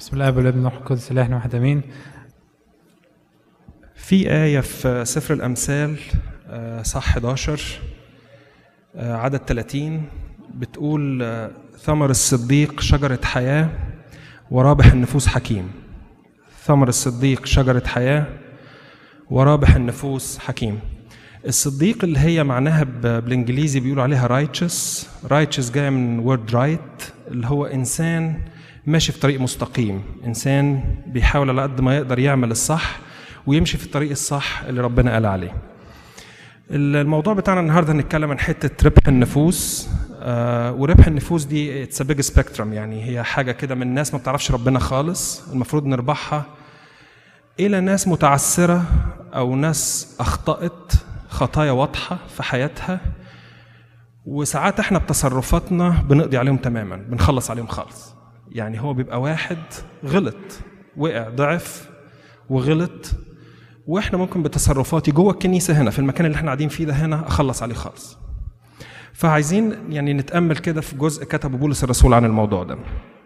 بسم الله والابن والروح القدس الاله واحد امين في آية في سفر الأمثال آه، صح 11 آه، عدد 30 بتقول آه، ثمر الصديق شجرة حياة ورابح النفوس حكيم ثمر الصديق شجرة حياة ورابح النفوس حكيم الصديق اللي هي معناها ب- بالانجليزي بيقولوا عليها righteous righteous جايه من word right اللي هو انسان ماشي في طريق مستقيم انسان بيحاول على قد ما يقدر يعمل الصح ويمشي في الطريق الصح اللي ربنا قال عليه الموضوع بتاعنا النهارده هنتكلم عن حته ربح النفوس آه وربح النفوس دي اتس بيج سبيكترم يعني هي حاجه كده من ناس ما بتعرفش ربنا خالص المفروض نربحها الى ناس متعسره او ناس اخطات خطايا واضحه في حياتها وساعات احنا بتصرفاتنا بنقضي عليهم تماما بنخلص عليهم خالص يعني هو بيبقى واحد غلط وقع ضعف وغلط واحنا ممكن بتصرفاتي جوه الكنيسه هنا في المكان اللي احنا قاعدين فيه ده هنا اخلص عليه خالص فعايزين يعني نتامل كده في جزء كتبه بولس الرسول عن الموضوع ده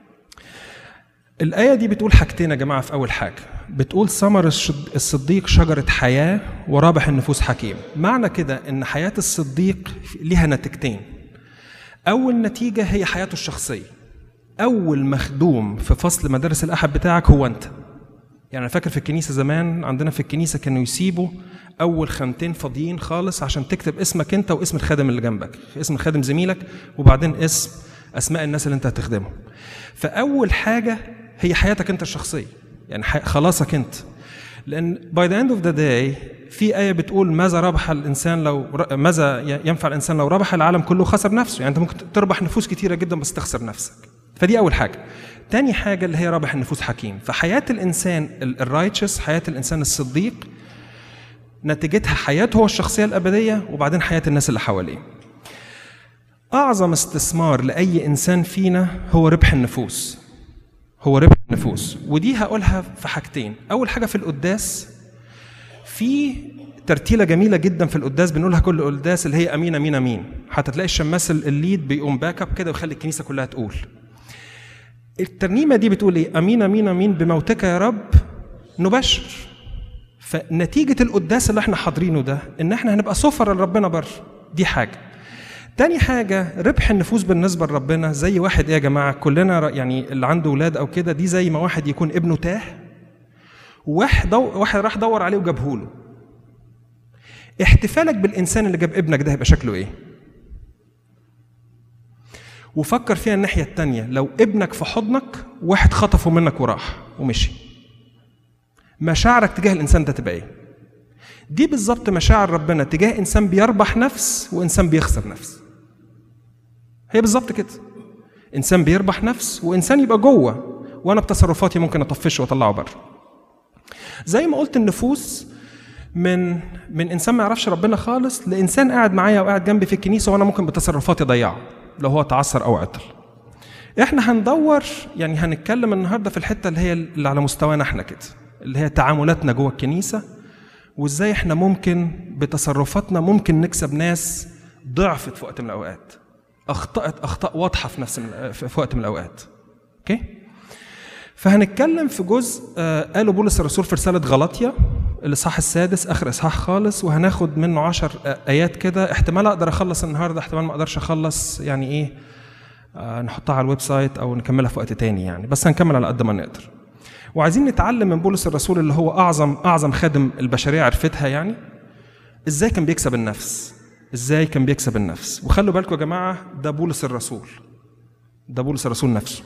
الآية دي بتقول حاجتين يا جماعة في أول حاجة بتقول ثمر الشد- الصديق شجرة حياة ورابح النفوس حكيم معنى كده إن حياة الصديق ليها نتيجتين أول نتيجة هي حياته الشخصية أول مخدوم في فصل مدارس الأحد بتاعك هو أنت يعني أنا فاكر في الكنيسة زمان عندنا في الكنيسة كانوا يسيبوا أول خانتين فاضيين خالص عشان تكتب اسمك أنت واسم الخادم اللي جنبك اسم الخادم زميلك وبعدين اسم أسماء الناس اللي أنت هتخدمهم فأول حاجة هي حياتك أنت الشخصية يعني ح- خلاصك أنت لأن by the end of the day في آية بتقول ماذا ربح الإنسان لو ر- ماذا ي- ينفع الإنسان لو ربح العالم كله خسر نفسه يعني أنت ممكن تربح نفوس كتيرة جدا بس تخسر نفسك فدي أول حاجة تاني حاجة اللي هي رابح النفوس حكيم فحياة الإنسان الرايتشس حياة الإنسان الصديق نتيجتها حياته هو الشخصية الأبدية وبعدين حياة الناس اللي حواليه أعظم استثمار لأي إنسان فينا هو ربح النفوس هو ربح النفوس ودي هقولها في حاجتين أول حاجة في القداس في ترتيلة جميلة جدا في القداس بنقولها كل قداس اللي هي أمين أمين أمين حتى تلاقي الشماس الليد بيقوم باك اب كده ويخلي الكنيسة كلها تقول الترنيمة دي بتقول إيه أمين أمين أمين بموتك يا رب نبشر فنتيجة القداس اللي احنا حاضرينه ده ان احنا هنبقى سفر لربنا بره دي حاجة تاني حاجة ربح النفوس بالنسبة لربنا زي واحد ايه يا جماعة كلنا ر- يعني اللي عنده ولاد او كده دي زي ما واحد يكون ابنه تاه واحد دو واحد راح دور عليه وجابه له احتفالك بالانسان اللي جاب ابنك ده هيبقى شكله ايه وفكر فيها الناحية التانية لو ابنك في حضنك واحد خطفه منك وراح ومشي مشاعرك تجاه الانسان ده تبقى ايه دي بالظبط مشاعر ربنا تجاه انسان بيربح نفس وانسان بيخسر نفس هي بالظبط كده انسان بيربح نفس وانسان يبقى جوه وانا بتصرفاتي ممكن اطفشه واطلعه بره زي ما قلت النفوس من من انسان ما يعرفش ربنا خالص لانسان قاعد معايا وقاعد جنبي في الكنيسه وانا ممكن بتصرفاتي اضيعه لو هو تعثر او عطل احنا هندور يعني هنتكلم النهارده في الحته اللي هي اللي على مستوانا احنا كده اللي هي تعاملاتنا جوه الكنيسه وازاي احنا ممكن بتصرفاتنا ممكن نكسب ناس ضعفت في وقت من الاوقات اخطات اخطاء واضحه في نفس من في وقت من الاوقات اوكي فهنتكلم في جزء آه، قاله بولس الرسول في رساله غلطيا الاصحاح السادس اخر اصحاح خالص وهناخد منه عشر آه، ايات كده احتمال اقدر اخلص النهارده احتمال ما اقدرش اخلص يعني ايه آه، نحطها على الويب سايت او نكملها في وقت تاني يعني بس هنكمل على قد ما نقدر وعايزين نتعلم من بولس الرسول اللي هو اعظم اعظم خادم البشريه عرفتها يعني ازاي كان بيكسب النفس ازاي كان بيكسب النفس وخلوا بالكم يا جماعه ده بولس الرسول ده بولس الرسول نفسه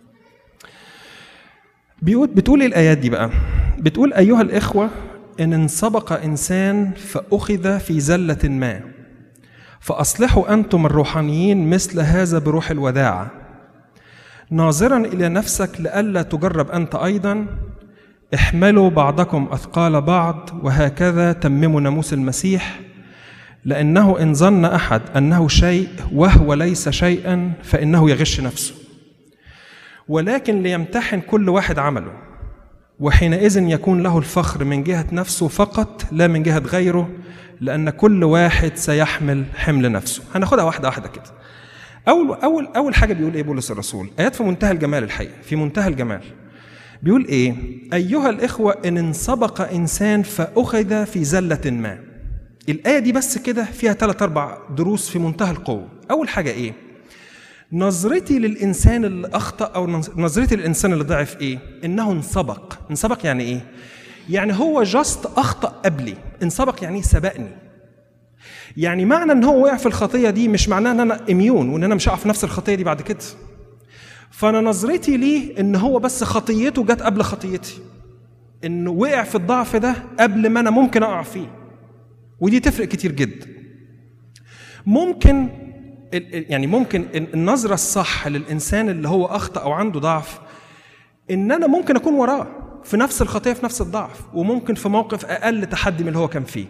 بيقول بتقول ايه الايات دي بقى بتقول ايها الاخوه ان انسبق انسان فاخذ في زله ما فاصلحوا انتم الروحانيين مثل هذا بروح الوداعه ناظرا الى نفسك لئلا تجرب انت ايضا احملوا بعضكم اثقال بعض وهكذا تمموا ناموس المسيح لانه ان ظن احد انه شيء وهو ليس شيئا فانه يغش نفسه ولكن ليمتحن كل واحد عمله وحينئذ يكون له الفخر من جهه نفسه فقط لا من جهه غيره لان كل واحد سيحمل حمل نفسه هناخدها واحده واحده كده اول اول اول حاجه بيقول ايه بولس الرسول ايات في منتهى الجمال الحقيقه في منتهى الجمال بيقول ايه ايها الاخوه ان انسبق انسان فاخذ في زله ما الايه دي بس كده فيها ثلاث اربع دروس في منتهى القوه اول حاجه ايه نظرتي للانسان اللي اخطا او نظرتي للانسان اللي ضعف ايه انه انسبق انسبق يعني ايه يعني هو جاست اخطا قبلي انسبق يعني سبقني يعني معنى ان هو وقع في الخطيه دي مش معناه ان انا اميون وان انا مش هقع في نفس الخطيه دي بعد كده فانا نظرتي ليه ان هو بس خطيته جت قبل خطيتي انه وقع في الضعف ده قبل ما انا ممكن اقع فيه ودي تفرق كتير جدا ممكن يعني ممكن النظره الصح للانسان اللي هو اخطا او عنده ضعف ان انا ممكن اكون وراه في نفس الخطيه في نفس الضعف وممكن في موقف اقل تحدي من اللي هو كان فيه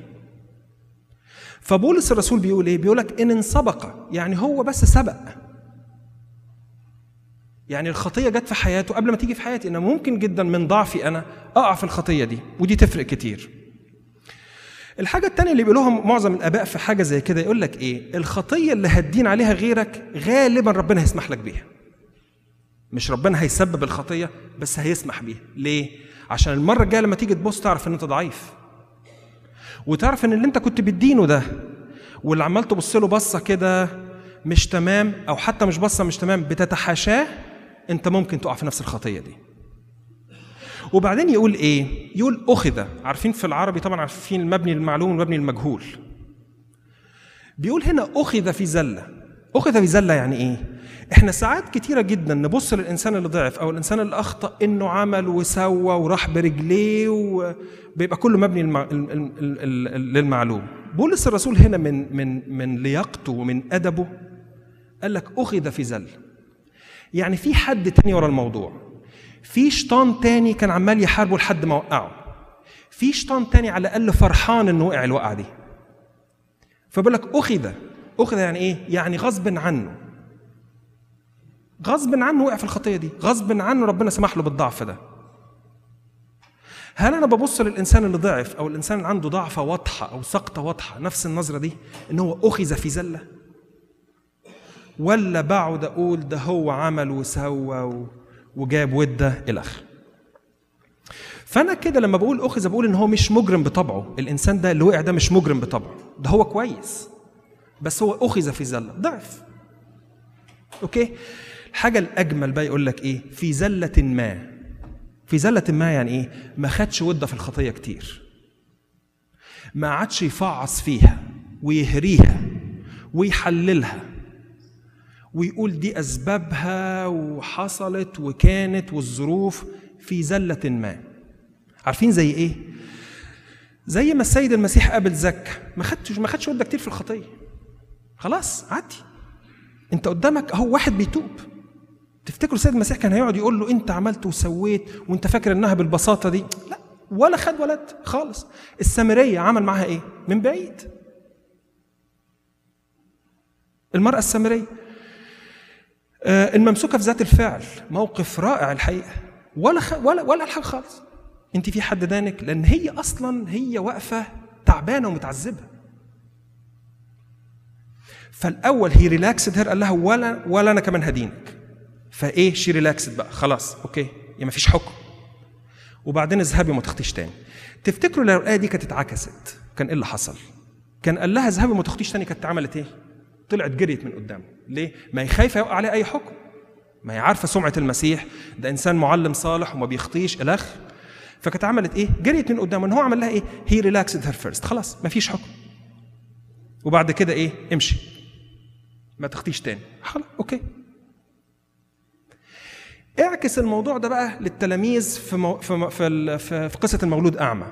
فبولس الرسول بيقول ايه بيقول لك ان انسبق يعني هو بس سبق يعني الخطيه جت في حياته قبل ما تيجي في حياتي انا ممكن جدا من ضعفي انا اقع في الخطيه دي ودي تفرق كتير الحاجة التانية اللي بيقولوها معظم الآباء في حاجة زي كده يقول لك إيه؟ الخطية اللي هتدين عليها غيرك غالبا ربنا هيسمح لك بيها. مش ربنا هيسبب الخطية بس هيسمح بيها، ليه؟ عشان المرة الجاية لما تيجي تبص تعرف إن أنت ضعيف. وتعرف إن اللي أنت كنت بتدينه ده واللي عمال تبص له بصة كده مش تمام أو حتى مش بصة مش تمام بتتحاشاه أنت ممكن تقع في نفس الخطية دي. وبعدين يقول ايه؟ يقول اخذ، عارفين في العربي طبعا عارفين المبني المعلوم والمبني المجهول. بيقول هنا اخذ في زله. اخذ في زله يعني ايه؟ احنا ساعات كتيرة جدا نبص للانسان اللي ضعف او الانسان اللي اخطا انه عمل وسوى وراح برجليه وبيبقى كله مبني المع... للمعلوم. بولس الرسول هنا من من من لياقته ومن ادبه قال لك اخذ في زله. يعني في حد تاني ورا الموضوع. في شيطان تاني كان عمال يحاربه لحد ما وقعه في شيطان تاني على الاقل فرحان انه وقع الوقعه دي فبقول لك اخذ اخذ يعني ايه يعني غصب عنه غصب عنه وقع في الخطيه دي غصب عنه ربنا سمح له بالضعف ده هل انا ببص للانسان اللي ضعف او الانسان اللي عنده ضعفه واضحه او سقطه واضحه نفس النظره دي ان هو اخذ في زله ولا بقعد اقول ده هو عمل وسوى و... وجاب وده الى اخره. فانا كده لما بقول اخذ بقول ان هو مش مجرم بطبعه، الانسان ده اللي وقع ده مش مجرم بطبعه، ده هو كويس. بس هو اخذ في زله، ضعف. اوكي؟ الحاجه الاجمل بقى يقول لك ايه؟ في زله ما. في زله ما يعني ايه؟ ما خدش وده في الخطيه كتير. ما عادش يفعص فيها ويهريها ويحللها ويقول دي اسبابها وحصلت وكانت والظروف في زله ما عارفين زي ايه زي ما السيد المسيح قابل زك ما خدتش ما خدش وده كتير في الخطيه خلاص عدي انت قدامك اهو واحد بيتوب تفتكروا السيد المسيح كان هيقعد يقول له انت عملت وسويت وانت فاكر انها بالبساطه دي لا ولا خد ولد خالص السامريه عمل معاها ايه من بعيد المراه السامريه الممسوكه في ذات الفعل موقف رائع الحقيقه ولا خ... ولا ولا الحاجه خالص انت في حد دانك لان هي اصلا هي واقفه تعبانه ومتعذبه فالاول هي ريلاكسد هير قال لها ولا ولا انا كمان هدينك فايه شي ريلاكسد بقى خلاص اوكي يا ما فيش حكم وبعدين اذهبي وما تخطيش تاني تفتكروا لو الايه دي كانت اتعكست كان ايه اللي حصل كان قال لها اذهبي وما تخطيش تاني كانت عملت ايه طلعت جريت من قدامه ليه ما هي خايفه يوقع عليه اي حكم ما هي عارفه سمعه المسيح ده انسان معلم صالح وما بيخطيش الاخ فكانت عملت ايه جريت من قدامه ان هو عمل لها ايه هي ريلاكسد هير فيرست خلاص ما فيش حكم وبعد كده ايه امشي ما تخطيش تاني خلاص اوكي اعكس الموضوع ده بقى للتلاميذ في مو... في في, في, في قصه المولود اعمى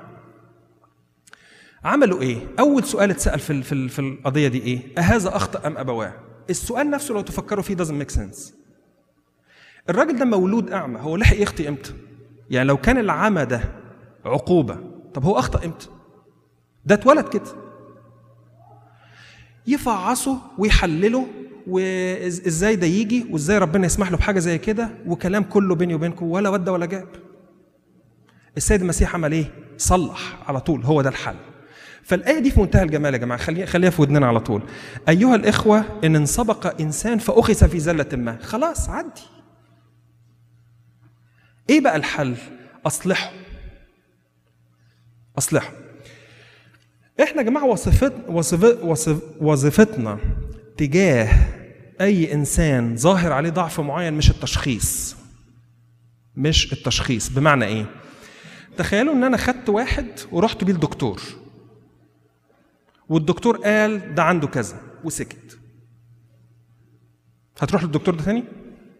عملوا ايه؟ أول سؤال اتسأل في في في القضية دي ايه؟ أهذا أخطأ أم أبواه؟ السؤال نفسه لو تفكروا فيه doesn't make sense. الراجل ده مولود أعمى، هو لحق يخطي إمتى؟ يعني لو كان العمى ده عقوبة، طب هو أخطأ إمتى؟ ده اتولد كده. يفعصه ويحلله وازاي ده يجي وازاي ربنا يسمح له بحاجه زي كده وكلام كله بيني وبينكم ولا ود ولا جاب. السيد المسيح عمل ايه؟ صلح على طول هو ده الحل. فالآية دي في منتهى الجمال يا جماعة خليها خليها في ودننا على طول. أيها الإخوة إن انسبق إنسان فأخذ في زلة ما، خلاص عدي. ايه بقى الحل اصلحه اصلحه احنا يا جماعه وظيفت وظيف- وظيف- وظيفتنا تجاه اي انسان ظاهر عليه ضعف معين مش التشخيص مش التشخيص بمعنى ايه تخيلوا ان انا خدت واحد ورحت بيه الدكتور والدكتور قال ده عنده كذا وسكت هتروح للدكتور ده تاني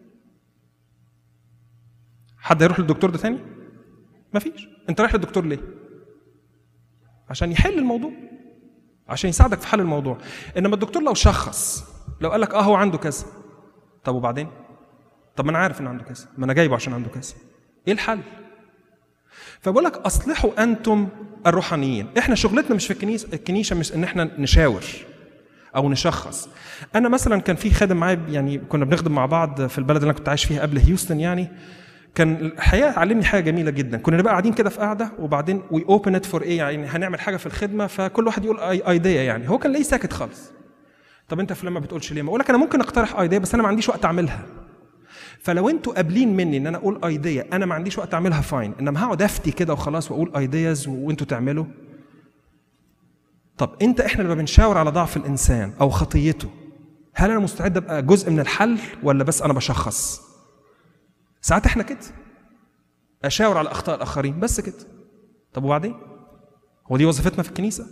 حد هيروح للدكتور ده تاني مفيش انت رايح للدكتور ليه عشان يحل الموضوع عشان يساعدك في حل الموضوع انما الدكتور لو شخص لو قال لك اه هو عنده كذا طب وبعدين طب ما انا عارف ان عنده كذا ما انا جايبه عشان عنده كذا ايه الحل فبقول لك اصلحوا انتم الروحانيين احنا شغلتنا مش في الكنيسه الكنيسه مش ان احنا نشاور او نشخص انا مثلا كان في خادم معايا يعني كنا بنخدم مع بعض في البلد اللي انا كنت عايش فيها قبل هيوستن يعني كان الحقيقه علمني حاجه جميله جدا كنا نبقى قاعدين كده في قاعده وبعدين وي اوبن ات فور ايه يعني هنعمل حاجه في الخدمه فكل واحد يقول ايديا يعني هو كان لاقيه ساكت خالص طب انت فلان ما بتقولش ليه ما اقول لك انا ممكن اقترح ايديا بس انا ما عنديش وقت اعملها فلو انتوا قابلين مني ان انا اقول ايديا انا ما عنديش وقت اعملها فاين انما هقعد افتي كده وخلاص واقول ايدياز وانتوا تعملوا طب انت احنا لما بنشاور على ضعف الانسان او خطيته هل انا مستعد ابقى جزء من الحل ولا بس انا بشخص ساعات احنا كده اشاور على اخطاء الاخرين بس كده طب وبعدين هو دي وظيفتنا في الكنيسه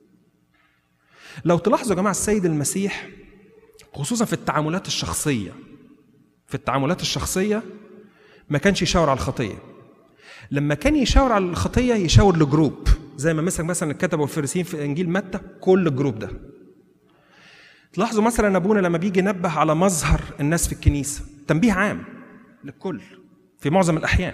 لو تلاحظوا يا جماعه السيد المسيح خصوصا في التعاملات الشخصيه في التعاملات الشخصيه ما كانش يشاور على الخطيه لما كان يشاور على الخطيه يشاور لجروب زي ما مثلا مثلا الكتبه والفريسيين في انجيل متى كل الجروب ده تلاحظوا مثلا ابونا لما بيجي ينبه على مظهر الناس في الكنيسه تنبيه عام للكل في معظم الاحيان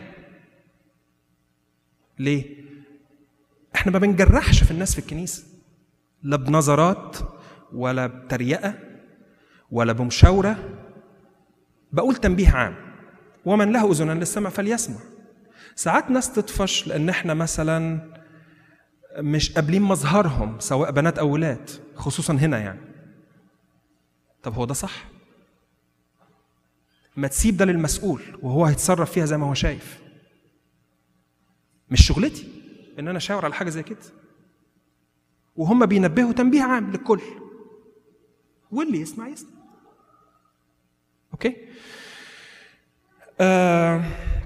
ليه احنا ما بنجرحش في الناس في الكنيسه لا بنظرات ولا بتريقه ولا بمشاوره بقول تنبيه عام ومن له اذنان للسمع فليسمع ساعات ناس تطفش لان احنا مثلا مش قابلين مظهرهم سواء بنات او ولاد خصوصا هنا يعني طب هو ده صح ما تسيب ده للمسؤول وهو هيتصرف فيها زي ما هو شايف مش شغلتي ان انا اشاور على حاجه زي كده وهم بينبهوا تنبيه عام للكل واللي يسمع يسمع اوكي آه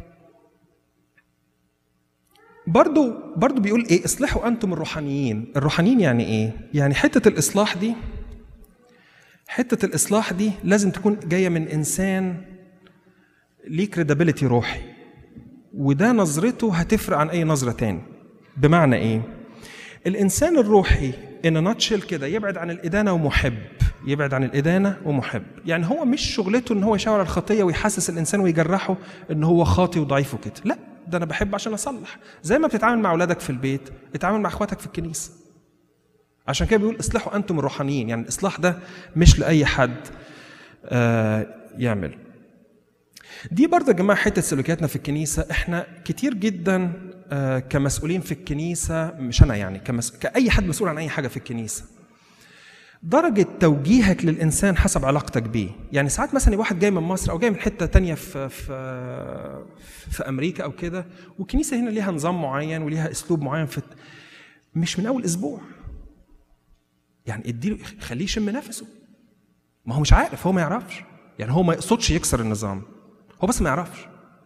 برضو برضو بيقول ايه اصلحوا انتم الروحانيين الروحانيين يعني ايه يعني حته الاصلاح دي حته الاصلاح دي لازم تكون جايه من انسان ليه كريدابيلتي روحي وده نظرته هتفرق عن اي نظره تاني بمعنى ايه الانسان الروحي ان ناتشل كده يبعد عن الادانه ومحب يبعد عن الادانه ومحب يعني هو مش شغلته ان هو يشاور على الخطيه ويحسس الانسان ويجرحه ان هو خاطي وضعيف وكده لا ده انا بحب عشان اصلح زي ما بتتعامل مع اولادك في البيت اتعامل مع اخواتك في الكنيسه عشان كده بيقول اصلحوا انتم الروحانيين يعني الاصلاح ده مش لاي حد آه يعمل دي برضه يا جماعه حته سلوكياتنا في الكنيسه احنا كتير جدا آه كمسؤولين في الكنيسه مش انا يعني كمس... كاي حد مسؤول عن اي حاجه في الكنيسه درجة توجيهك للإنسان حسب علاقتك بيه يعني ساعات مثلا واحد جاي من مصر أو جاي من حتة تانية في, في, في أمريكا أو كده والكنيسة هنا ليها نظام معين وليها أسلوب معين في مش من أول أسبوع يعني اديله خليه يشم نفسه ما هو مش عارف هو ما يعرفش يعني هو ما يقصدش يكسر النظام هو بس ما يعرفش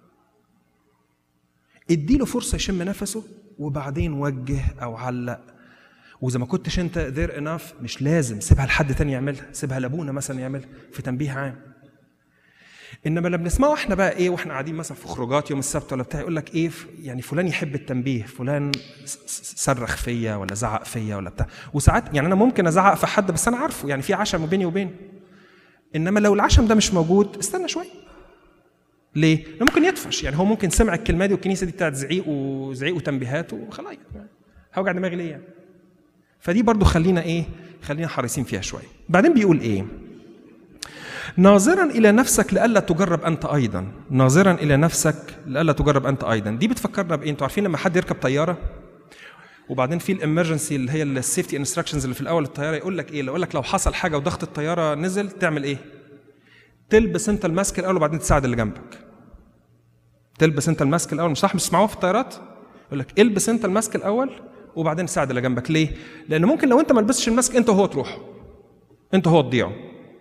اديله فرصة يشم نفسه وبعدين وجه أو علق واذا ما كنتش انت ذير اناف مش لازم سيبها لحد تاني يعملها سيبها لابونا مثلا يعملها في تنبيه عام انما لما بنسمعه احنا بقى ايه واحنا قاعدين مثلا في خروجات يوم السبت ولا بتاع يقول لك ايه يعني فلان يحب التنبيه فلان صرخ فيا ولا زعق فيا ولا بتاع وساعات يعني انا ممكن ازعق في حد بس انا عارفه يعني في عشم بيني وبينه انما لو العشم ده مش موجود استنى شويه ليه؟ لأنه ممكن يطفش يعني هو ممكن سمع الكلمه دي والكنيسه دي بتاعت زعيق وزعيق وتنبيهات وخلاص هوجع دماغي ليه يعني؟ فدي برضو خلينا ايه خلينا حريصين فيها شويه بعدين بيقول ايه ناظرا الى نفسك لئلا تجرب انت ايضا ناظرا الى نفسك لئلا تجرب انت ايضا دي بتفكرنا بايه انتوا عارفين لما حد يركب طياره وبعدين في الامرجنسي اللي هي السيفتي انستراكشنز اللي في الاول الطياره يقول لك ايه يقول لك لو حصل حاجه وضغط الطياره نزل تعمل ايه تلبس انت الماسك الاول وبعدين تساعد اللي جنبك تلبس انت الماسك الاول مش صح مش تسمعوها في الطيارات يقول لك البس انت الماسك الاول وبعدين ساعد اللي جنبك ليه لان ممكن لو انت ما لبستش الماسك انت وهو تروحوا انت وهو تضيعوا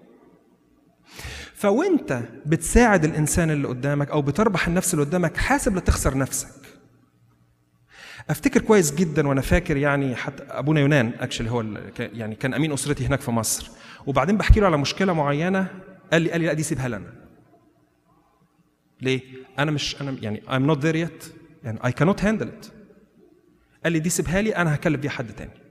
فوانت بتساعد الانسان اللي قدامك او بتربح النفس اللي قدامك حاسب لا تخسر نفسك افتكر كويس جدا وانا فاكر يعني حتى ابونا يونان اكشلي هو اللي كان- يعني كان امين اسرتي هناك في مصر وبعدين بحكي له على مشكله معينه قال لي قال لي لا دي سيبها لنا ليه انا مش انا يعني I'm not there yet يعني I cannot handle it قال لي دي سيبها لي انا هكلم بيها حد تاني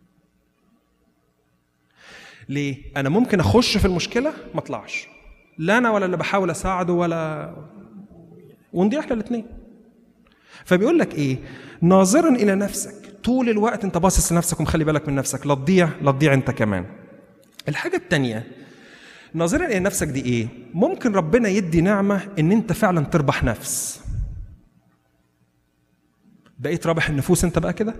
ليه انا ممكن اخش في المشكله ما اطلعش لا انا ولا اللي بحاول اساعده ولا ونضيع احنا الاثنين فبيقول لك ايه ناظرا الى نفسك طول الوقت انت باصص لنفسك ومخلي بالك من نفسك لا تضيع لا تضيع انت كمان الحاجه الثانيه ناظرا الى نفسك دي ايه ممكن ربنا يدي نعمه ان انت فعلا تربح نفس بقيت رابح النفوس انت بقى كده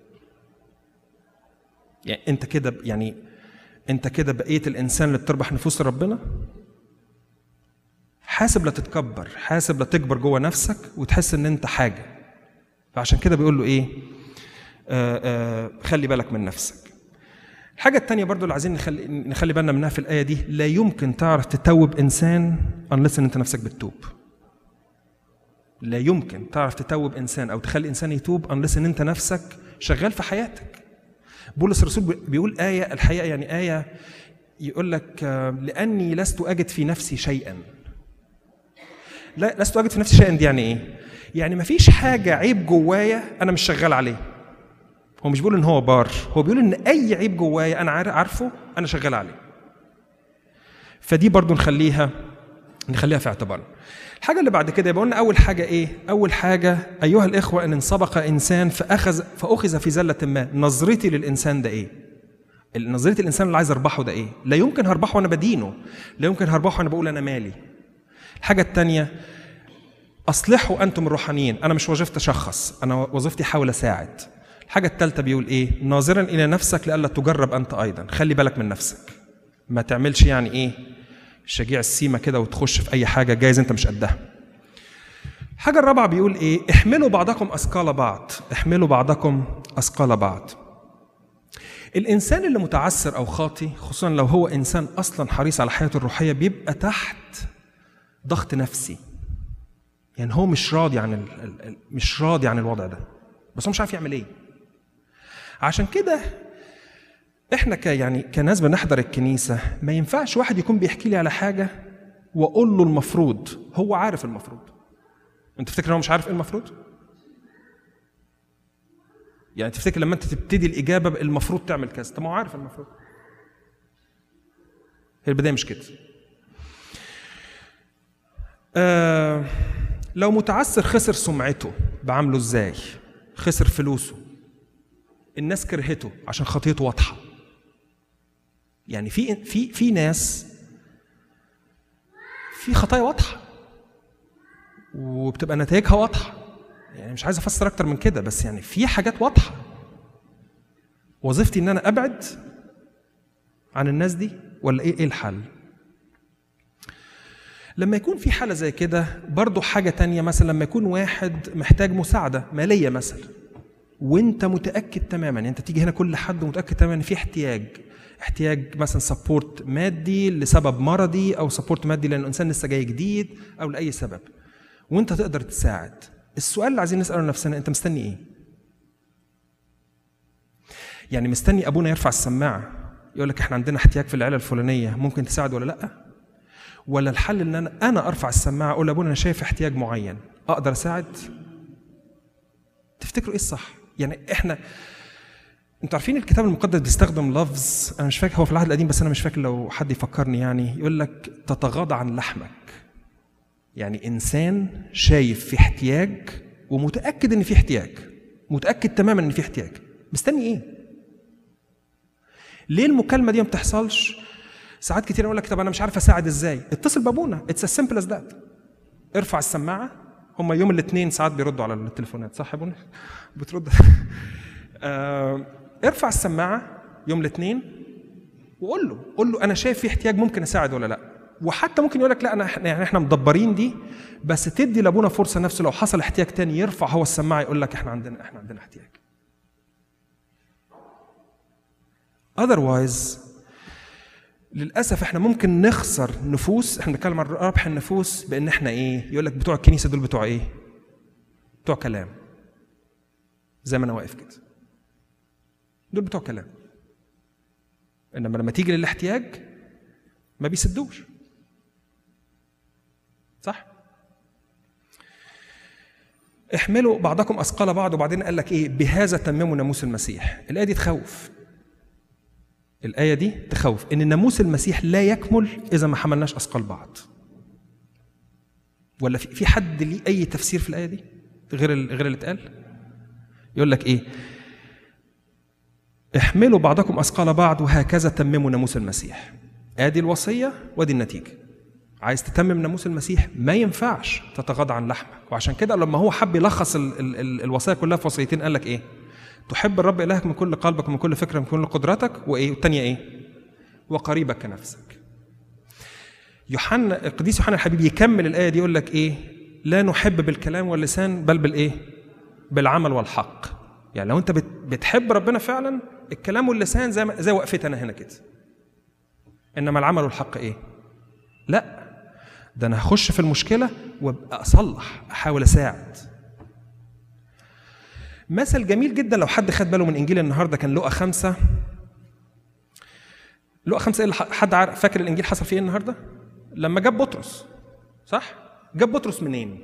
يعني انت كده يعني انت كده بقيت الانسان اللي بتربح نفوس ربنا حاسب لا تتكبر حاسب لا تكبر جوه نفسك وتحس ان انت حاجه فعشان كده بيقول له ايه آه آه خلي بالك من نفسك الحاجة التانية برضو اللي عايزين نخلي, نخلي بالنا منها في الآية دي لا يمكن تعرف تتوب إنسان unless إن أنت نفسك بتتوب. لا يمكن تعرف تتوب إنسان أو تخلي إنسان يتوب unless إن أنت نفسك شغال في حياتك. بولس الرسول بيقول آية الحقيقة يعني آية يقول لك آه، لأني لست أجد في نفسي شيئا. لا لست أجد في نفسي شيئا دي يعني إيه؟ يعني مفيش حاجة عيب جوايا أنا مش شغال عليه. هو مش بيقول ان هو بار هو بيقول ان اي عيب جوايا انا عار- عارفه انا شغال عليه فدي برضو نخليها نخليها في اعتبارنا الحاجة اللي بعد كده يبقى قلنا أول حاجة إيه؟ أول حاجة أيها الإخوة إن سبق إنسان فأخذ فأخذ في زلة ما، نظرتي للإنسان ده إيه؟ نظرية الإنسان اللي عايز أربحه ده إيه؟ لا يمكن هربحه وأنا بدينه، لا يمكن هربحه وأنا بقول أنا مالي. الحاجة الثانية أصلحوا أنتم الروحانيين، أنا مش وظيفتي أشخص، أنا وظيفتي أحاول أساعد. الحاجة الثالثة بيقول إيه؟ ناظرا إلى نفسك لئلا تجرب أنت أيضا، خلي بالك من نفسك. ما تعملش يعني إيه؟ شجيع السيمة كده وتخش في أي حاجة جايز أنت مش قدها. الحاجة الرابعة بيقول إيه؟ احملوا بعضكم أثقال بعض، احملوا بعضكم أثقال بعض. الإنسان اللي متعسر أو خاطي خصوصا لو هو إنسان أصلا حريص على حياته الروحية بيبقى تحت ضغط نفسي. يعني هو مش راضي عن ال... ال- ال- مش راضي عن الوضع ده. بس هو مش عارف يعمل إيه. عشان كده احنا ك يعني كناس بنحضر الكنيسه ما ينفعش واحد يكون بيحكي لي على حاجه واقول له المفروض هو عارف المفروض انت تفتكر إن هو مش عارف ايه المفروض يعني تفتكر لما انت تبتدي الاجابه بقى المفروض تعمل كذا طب ما هو عارف المفروض هي البدايه مش كده آه لو متعسر خسر سمعته بعمله ازاي خسر فلوسه الناس كرهته عشان خطيته واضحه يعني في في في ناس في خطايا واضحه وبتبقى نتائجها واضحه يعني مش عايز افسر اكتر من كده بس يعني في حاجات واضحه وظيفتي ان انا ابعد عن الناس دي ولا ايه ايه الحل لما يكون في حاله زي كده برضو حاجه تانية مثلا لما يكون واحد محتاج مساعده ماليه مثلا وانت متاكد تماما انت تيجي هنا كل حد متاكد تماما ان في احتياج احتياج مثلا سبورت مادي لسبب مرضي او سبورت مادي لان الانسان لسه جاي جديد او لاي سبب وانت تقدر تساعد السؤال اللي عايزين نساله لنفسنا انت مستني ايه يعني مستني ابونا يرفع السماعه يقول لك احنا عندنا احتياج في العيله الفلانيه ممكن تساعد ولا لا ولا الحل ان انا انا ارفع السماعه اقول لابونا انا شايف احتياج معين اقدر اساعد تفتكروا ايه الصح يعني احنا انتوا عارفين الكتاب المقدس بيستخدم لفظ انا مش فاكر هو في العهد القديم بس انا مش فاكر لو حد يفكرني يعني يقول لك تتغاضى عن لحمك يعني انسان شايف في احتياج ومتاكد ان في احتياج متاكد تماما ان في احتياج مستني ايه ليه المكالمه دي ما بتحصلش ساعات كتير اقول لك طب انا مش عارف اساعد ازاي اتصل بابونا اتس as simple as that ارفع السماعه هم يوم الاثنين ساعات بيردوا على التليفونات صح يا ابونا بترد آه، ارفع السماعه يوم الاثنين وقول له قول له انا شايف في احتياج ممكن اساعد ولا لا وحتى ممكن يقول لك لا انا إحنا- يعني احنا مدبرين دي بس تدي لابونا فرصه نفسه لو حصل احتياج تاني يرفع هو السماعه يقول لك احنا عندنا احنا عندنا احتياج otherwise للاسف احنا ممكن نخسر نفوس احنا بنتكلم عن ربح النفوس بان احنا ايه يقول لك بتوع الكنيسه دول بتوع ايه بتوع كلام زي ما انا واقف كده دول بتوع كلام انما لما تيجي للاحتياج ما بيسدوش صح احملوا بعضكم اثقال بعض وبعدين قال لك ايه بهذا تمموا ناموس المسيح الايه دي تخوف الآية دي تخوف إن ناموس المسيح لا يكمل إذا ما حملناش أثقال بعض. ولا في في حد ليه أي تفسير في الآية دي غير ال- غير اللي اتقال؟ يقول لك إيه؟ احملوا بعضكم أثقال بعض وهكذا تمموا ناموس المسيح. آدي الوصية وادي النتيجة. عايز تتمم ناموس المسيح ما ينفعش تتغاضى عن لحمك وعشان كده لما هو حب يلخص ال ال ال الوصايا كلها في وصيتين قال لك ايه؟ تحب الرب الهك من كل قلبك ومن كل فكره ومن كل قدرتك وايه؟ والثانيه ايه؟ وقريبك كنفسك. يوحنا القديس يوحنا الحبيب يكمل الايه دي يقول لك ايه؟ لا نحب بالكلام واللسان بل بالايه؟ بالعمل والحق. يعني لو انت بت- بتحب ربنا فعلا الكلام واللسان زي ما زي وقفتي انا هنا كده. انما العمل والحق ايه؟ لا ده انا هخش في المشكله وابقى اصلح احاول اساعد مثل جميل جدا لو حد خد باله من انجيل النهارده كان لقى خمسه لقى خمسه ايه اللي ح- حد عارف فاكر الانجيل حصل فيه ايه النهارده؟ لما جاب بطرس صح؟ جاب بطرس منين؟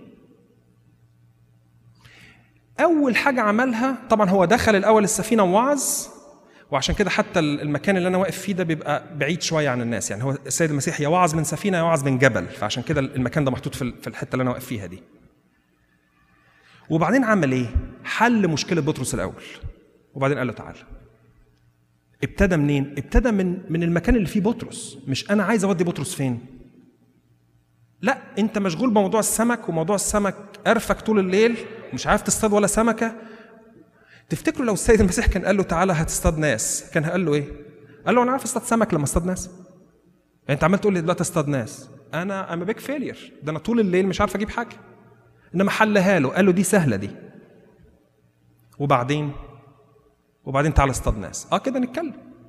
اول حاجه عملها طبعا هو دخل الاول السفينه ووعظ وعشان كده حتى المكان اللي انا واقف فيه ده بيبقى بعيد شويه عن الناس يعني هو السيد المسيح يا وعظ من سفينه يا وعظ من جبل فعشان كده المكان ده محطوط في ال- في الحته اللي انا واقف فيها دي وبعدين عمل ايه حل مشكله بطرس الاول وبعدين قال له تعالى ابتدى منين ابتدى من من المكان اللي فيه بطرس مش انا عايز اودي بطرس فين لا انت مشغول بموضوع السمك وموضوع السمك قرفك طول الليل مش عارف تصطاد ولا سمكه تفتكروا لو السيد المسيح كان قال له تعالى هتصطاد ناس كان قال له ايه قال له انا عارف اصطاد سمك لما اصطاد ناس يعني انت عمال تقول لي دلوقتي اصطاد ناس انا ام بيك فيلير ده انا طول الليل مش عارف اجيب حاجه انما حلها له قال له دي سهله دي وبعدين وبعدين تعالى اصطاد ناس اه كده نتكلم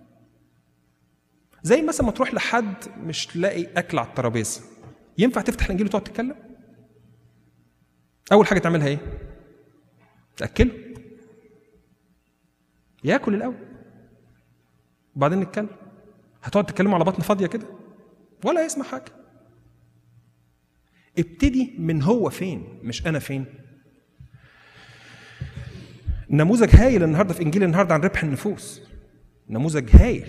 زي مثلا ما تروح لحد مش لاقي اكل على الترابيزه ينفع تفتح الانجيل وتقعد تتكلم اول حاجه تعملها ايه تاكله ياكل الاول وبعدين نتكلم هتقعد تتكلموا على بطن فاضيه كده ولا يسمع حاجه ابتدي من هو فين مش انا فين نموذج هايل النهارده في انجيل النهارده عن ربح النفوس نموذج هايل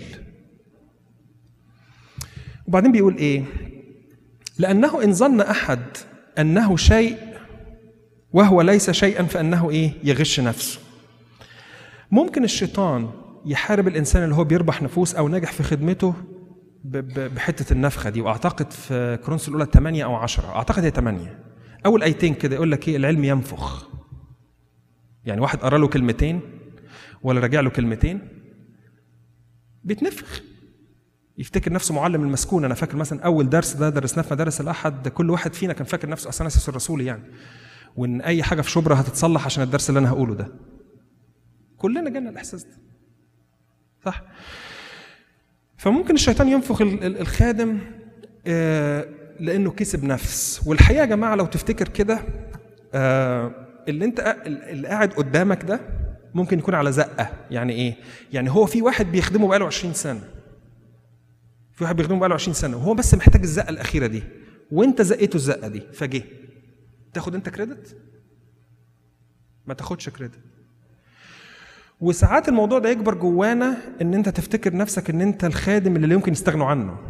وبعدين بيقول ايه لانه ان ظن احد انه شيء وهو ليس شيئا فانه ايه يغش نفسه ممكن الشيطان يحارب الانسان اللي هو بيربح نفوس او ناجح في خدمته ب- ب- بحته النفخه دي واعتقد في كرونس الاولى 8 او 10 اعتقد هي 8 اول ايتين كده يقول لك ايه العلم ينفخ يعني واحد قرا له كلمتين ولا راجع له كلمتين بيتنفخ يفتكر نفسه معلم المسكون انا فاكر مثلا اول درس ده درسناه في مدارس الاحد كل واحد فينا كان فاكر نفسه اثناسيوس الرسولي يعني وان اي حاجه في شبرا هتتصلح عشان الدرس اللي انا هقوله ده كلنا جالنا الاحساس ده صح فممكن الشيطان ينفخ ال- ال- الخادم آه، لانه كسب نفس والحقيقه يا جماعه لو تفتكر كده آه، اللي انت قا- اللي قاعد قدامك ده ممكن يكون على زقه يعني ايه يعني هو في واحد بيخدمه بقاله 20 سنه في واحد بيخدمه بقاله 20 سنه وهو بس محتاج الزقه الاخيره دي وانت زقيته الزقه دي فجه تاخد انت كريدت ما تاخدش كريدت وساعات الموضوع ده يكبر جوانا ان انت تفتكر نفسك ان انت الخادم اللي لا يمكن يستغنوا عنه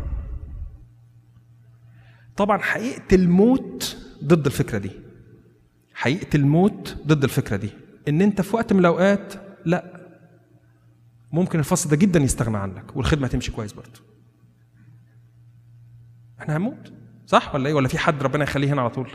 طبعا حقيقه الموت ضد الفكره دي حقيقه الموت ضد الفكره دي ان انت في وقت من الاوقات لا ممكن الفصل ده جدا يستغنى عنك والخدمه تمشي كويس برضه احنا هنموت صح ولا ايه ولا في حد ربنا يخليه هنا على طول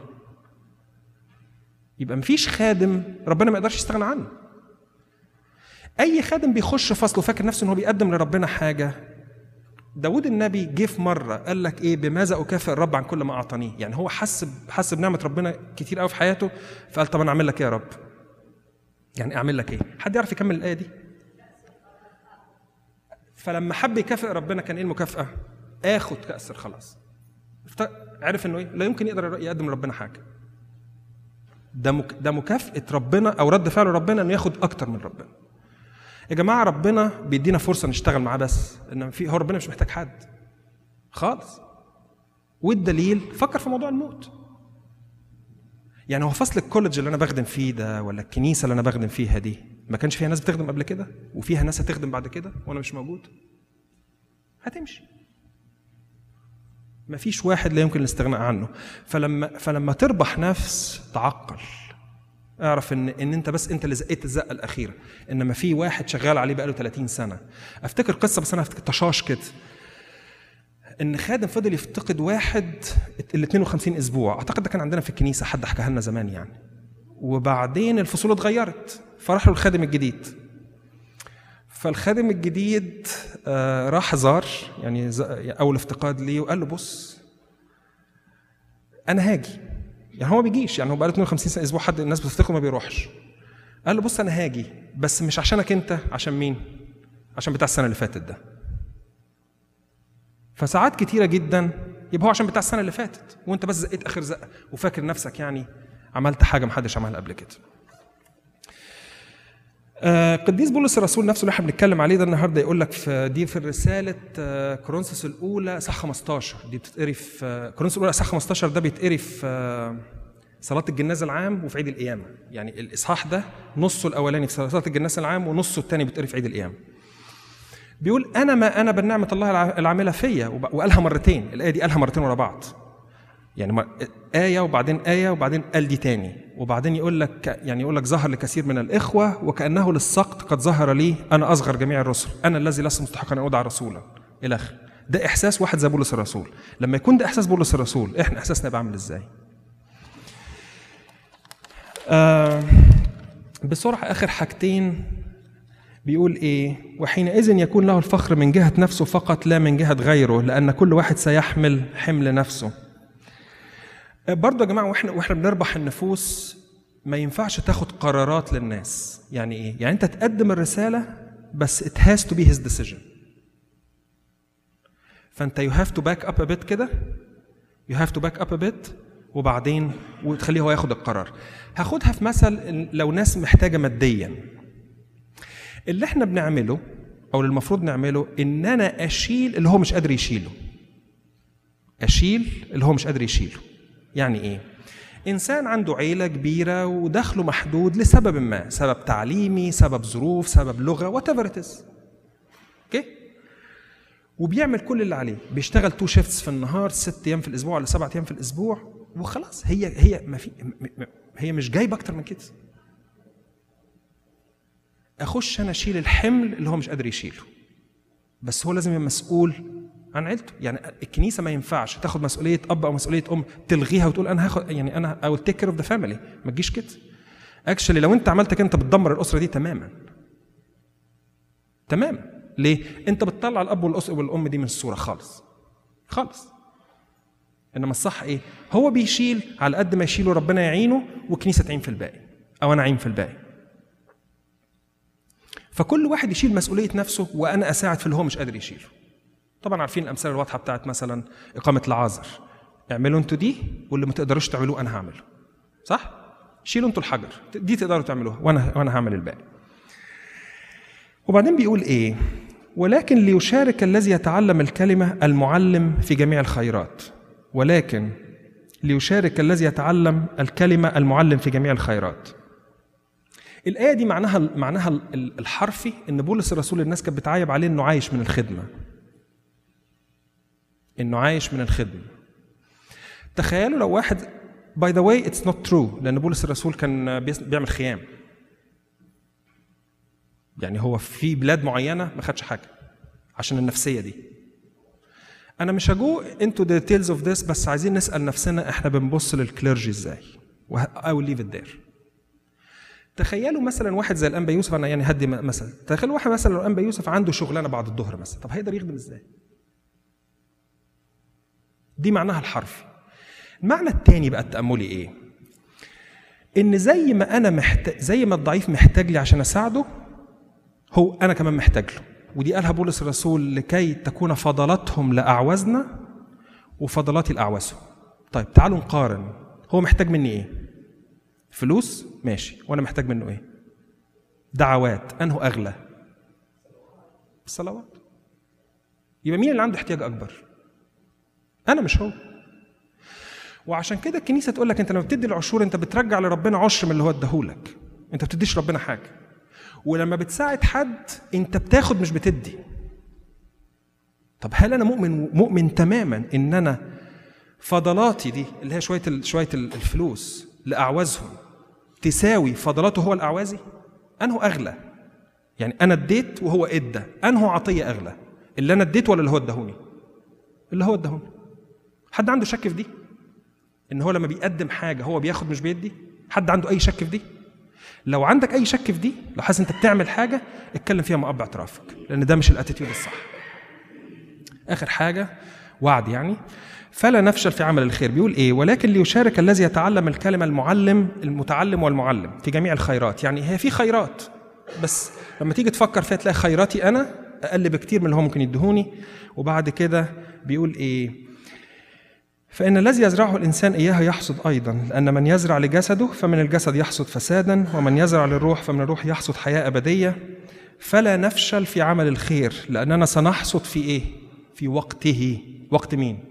يبقى مفيش خادم ربنا ما يقدرش يستغنى عنه اي خادم بيخش فصل وفاكر نفسه ان هو بيقدم لربنا حاجه داود النبي جه في مره قال لك ايه بماذا اكافئ الرب عن كل ما اعطانيه يعني هو حس حس بنعمه ربنا كتير قوي في حياته فقال طب انا اعمل لك ايه يا رب يعني اعمل لك ايه حد يعرف يكمل الايه دي فلما حب يكافئ ربنا كان ايه المكافاه اخد كاس الخلاص افت- عرف انه ايه لا يمكن يقدر يقدم لربنا حاجه ده مك... ده مكافاه ربنا او رد فعل ربنا انه ياخد اكتر من ربنا يا جماعه ربنا بيدينا فرصه نشتغل معاه بس انما في هو ربنا مش محتاج حد خالص والدليل فكر في موضوع الموت يعني هو فصل الكوليدج اللي انا بخدم فيه ده ولا الكنيسه اللي انا بخدم فيها دي ما كانش فيها ناس بتخدم قبل كده وفيها ناس هتخدم بعد كده وانا مش موجود هتمشي ما فيش واحد لا يمكن الاستغناء عنه فلما فلما تربح نفس تعقل اعرف ان ان انت بس انت اللي زقيت الزقه الاخيره انما في واحد شغال عليه بقاله 30 سنه افتكر قصه بس انا افتكر طشاش كده ان خادم فضل يفتقد واحد ال 52 اسبوع اعتقد ده كان عندنا في الكنيسه حد حكاها لنا زمان يعني وبعدين الفصول اتغيرت فراح له الخادم الجديد فالخادم الجديد آه، راح زار يعني ز- اول افتقاد ليه وقال له بص انا هاجي يعني هو ما بيجيش يعني هو بقاله 52 سنه اسبوع حد الناس بتفتقده ما بيروحش قال له بص انا هاجي بس مش عشانك انت عشان مين عشان بتاع السنه اللي فاتت ده فساعات كتيره جدا يبقى هو عشان بتاع السنه اللي فاتت وانت بس زقيت اخر زقه وفاكر نفسك يعني عملت حاجه محدش عملها قبل كده آه، قديس بولس الرسول نفسه اللي احنا بنتكلم عليه ده النهارده يقول لك في دي في رساله آه، كورنثوس الاولى صح 15 دي بتتقري في آه، كورنثوس الاولى صح 15 ده بيتقري في آه، صلاه الجناز العام وفي عيد القيامه يعني الاصحاح ده نصه الاولاني في صلاه الجناز العام ونصه الثاني بيتقري في عيد القيامه بيقول انا ما انا بالنعمه الله الع- العامله فيا وب- وقالها مرتين الايه دي قالها مرتين ورا بعض يعني ما- آية وبعدين آية وبعدين قال دي تاني وبعدين يقول لك يعني يقول لك ظهر لكثير من الإخوة وكأنه للسقط قد ظهر لي أنا أصغر جميع الرسل أنا الذي لست مستحقا أن أدعى رسولا إلى آخره ده إحساس واحد زي بولس الرسول لما يكون ده إحساس بولس الرسول إحنا إحساسنا يبقى عامل إزاي آه بسرعة آخر حاجتين بيقول ايه وحينئذ يكون له الفخر من جهه نفسه فقط لا من جهه غيره لان كل واحد سيحمل حمل نفسه برضه يا جماعه واحنا واحنا بنربح النفوس ما ينفعش تاخد قرارات للناس يعني ايه يعني انت تقدم الرساله بس it has to be his decision فانت you have to back up a bit كده you have to back up a bit وبعدين وتخليه هو ياخد القرار هاخدها في مثل إن لو ناس محتاجه ماديا اللي احنا بنعمله او اللي المفروض نعمله ان انا اشيل اللي هو مش قادر يشيله اشيل اللي هو مش قادر يشيله يعني ايه انسان عنده عيله كبيره ودخله محدود لسبب ما سبب تعليمي سبب ظروف سبب لغه وات ايفر ات اوكي وبيعمل كل اللي عليه بيشتغل تو شيفتس في النهار ست ايام في الاسبوع ولا سبعة ايام في الاسبوع وخلاص هي هي ما في م- م- هي مش جايبه اكتر من كده اخش انا اشيل الحمل اللي هو مش قادر يشيله بس هو لازم يبقى مسؤول عن عيلته يعني الكنيسه ما ينفعش تاخد مسؤوليه اب او مسؤوليه ام تلغيها وتقول انا هاخد يعني انا I will take care of the family ما تجيش كده اكشلي لو انت عملت كده انت بتدمر الاسره دي تماما تماما ليه انت بتطلع الاب والأس والام دي من الصوره خالص خالص انما الصح ايه هو بيشيل على قد ما يشيله ربنا يعينه والكنيسه تعين في الباقي او انا اعين في الباقي فكل واحد يشيل مسؤوليه نفسه وانا اساعد في اللي هو مش قادر يشيله طبعا عارفين الامثله الواضحه بتاعت مثلا اقامه العازر اعملوا انتوا دي واللي ما تقدروش تعملوه انا هعمله صح شيلوا انتوا الحجر دي تقدروا تعملوها وانا وانا هعمل الباقي وبعدين بيقول ايه ولكن ليشارك الذي يتعلم الكلمه المعلم في جميع الخيرات ولكن ليشارك الذي يتعلم الكلمه المعلم في جميع الخيرات الآية دي معناها معناها الحرفي إن بولس الرسول الناس كانت بتعايب عليه إنه عايش من الخدمة. إنه عايش من الخدمة. تخيلوا لو واحد باي ذا واي اتس نوت ترو لأن بولس الرسول كان بيس- بيعمل خيام. يعني هو في بلاد معينة ما خدش حاجة عشان النفسية دي. أنا مش هجو انتو ديتيلز اوف ذس بس عايزين نسأل نفسنا احنا بنبص للكليرجي ازاي. I will leave it there. تخيلوا مثلا واحد زي الانبا يوسف انا يعني هدي م- مثلا تخيلوا واحد مثلا لو الانبا يوسف عنده شغلانه بعد الظهر مثلا طب هيقدر يخدم ازاي دي معناها الحرفي المعنى التاني بقى التأملي ايه ان زي ما انا محتاج زي ما الضعيف محتاج لي عشان اساعده هو انا كمان محتاج له ودي قالها بولس الرسول لكي تكون فضلاتهم لاعوزنا وفضلاتي لاعوزهم طيب تعالوا نقارن هو محتاج مني ايه فلوس ماشي وانا محتاج منه ايه دعوات انه اغلى الصلوات يبقى مين اللي عنده احتياج اكبر انا مش هو وعشان كده الكنيسه تقول لك انت لما بتدي العشور انت بترجع لربنا عشر من اللي هو اداهولك انت بتديش ربنا حاجه ولما بتساعد حد انت بتاخد مش بتدي طب هل انا مؤمن مؤمن تماما ان انا فضلاتي دي اللي هي شويه ال- شويه ال- الفلوس لاعوازهم تساوي فضلاته هو الاعوازي انه اغلى يعني انا اديت وهو ادى انه عطيه اغلى اللي انا اديته ولا اللي هو اداهوني اللي هو اداهوني حد عنده شك في دي ان هو لما بيقدم حاجه هو بياخد مش بيدي حد عنده اي شك في دي لو عندك اي شك في دي لو حاسس انت بتعمل حاجه اتكلم فيها مع اب اعترافك لان ده مش الاتيتيود الصح اخر حاجه وعد يعني فلا نفشل في عمل الخير بيقول ايه ولكن ليشارك الذي يتعلم الكلمه المعلم المتعلم والمعلم في جميع الخيرات يعني هي في خيرات بس لما تيجي تفكر فيها تلاقي خيراتي انا اقل بكتير من اللي هو ممكن يدهوني وبعد كده بيقول ايه فإن الذي يزرعه الإنسان إياه يحصد أيضا لأن من يزرع لجسده فمن الجسد يحصد فسادا ومن يزرع للروح فمن الروح يحصد حياة أبدية فلا نفشل في عمل الخير لأننا سنحصد في إيه؟ في وقته وقت مين؟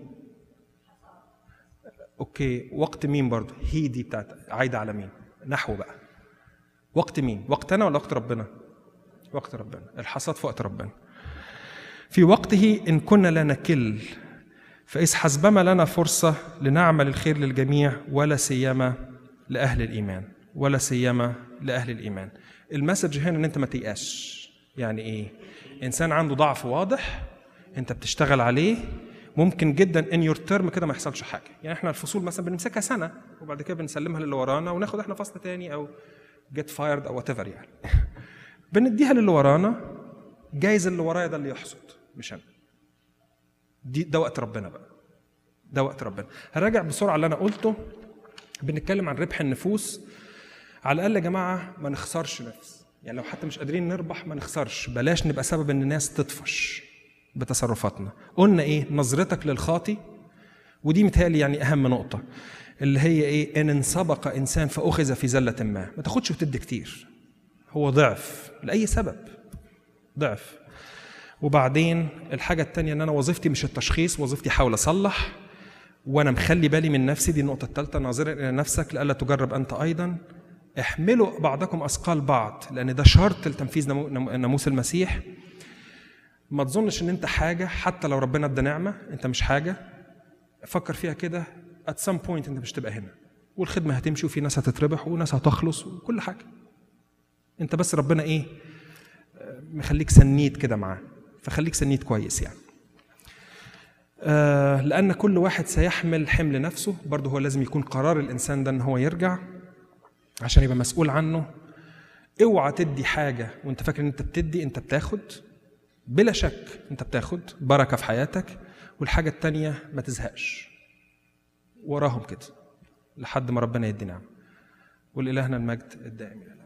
أوكي وقت مين برضه؟ هي دي بتاعت عايدة على مين؟ نحو بقى وقت مين؟ وقتنا ولا وقت ربنا؟ وقت ربنا الحصاد في وقت ربنا في وقته إن كنا لا نكل فإذ حسبما لنا فرصة لنعمل الخير للجميع ولا سيما لأهل الإيمان ولا سيما لأهل الإيمان المسج هنا إن أنت ما تيأسش يعني إيه إنسان عنده ضعف واضح أنت بتشتغل عليه ممكن جدا ان يور ترم كده ما يحصلش حاجه يعني احنا الفصول مثلا بنمسكها سنه وبعد كده بنسلمها للي ورانا وناخد احنا فصل تاني او جيت فايرد او وات يعني بنديها للي ورانا جايز اللي ورايا ده اللي يحصد مش انا دي ده وقت ربنا بقى ده وقت ربنا هراجع بسرعه اللي انا قلته بنتكلم عن ربح النفوس على الاقل يا جماعه ما نخسرش نفس يعني لو حتى مش قادرين نربح ما نخسرش بلاش نبقى سبب ان الناس تطفش بتصرفاتنا قلنا ايه نظرتك للخاطي ودي متهيألي يعني اهم نقطه اللي هي ايه ان انسبق انسان فاخذ في زله ما ما تاخدش وتدي كتير هو ضعف لاي سبب ضعف وبعدين الحاجة التانية إن أنا وظيفتي مش التشخيص وظيفتي أحاول أصلح وأنا مخلي بالي من نفسي دي النقطة الثالثة ناظرا إلى نفسك لئلا تجرب أنت أيضا احملوا بعضكم أثقال بعض لأن ده شرط لتنفيذ نمو- نمو- ناموس المسيح ما تظنش إن أنت حاجة حتى لو ربنا ادى نعمة أنت مش حاجة فكر فيها كده at some point أنت مش تبقى هنا والخدمة هتمشي وفي ناس هتتربح وناس هتخلص وكل حاجة أنت بس ربنا إيه مخليك سنيد كده معاه فخليك سنيد كويس يعني آه لأن كل واحد سيحمل حمل نفسه برضه هو لازم يكون قرار الإنسان ده إن هو يرجع عشان يبقى مسؤول عنه اوعى تدي حاجة وانت فاكر ان انت بتدي انت بتاخد بلا شك انت بتاخد بركة في حياتك والحاجة التانية ما تزهقش وراهم كده لحد ما ربنا يدي نعم ولإلهنا المجد الدائم إلى الأبد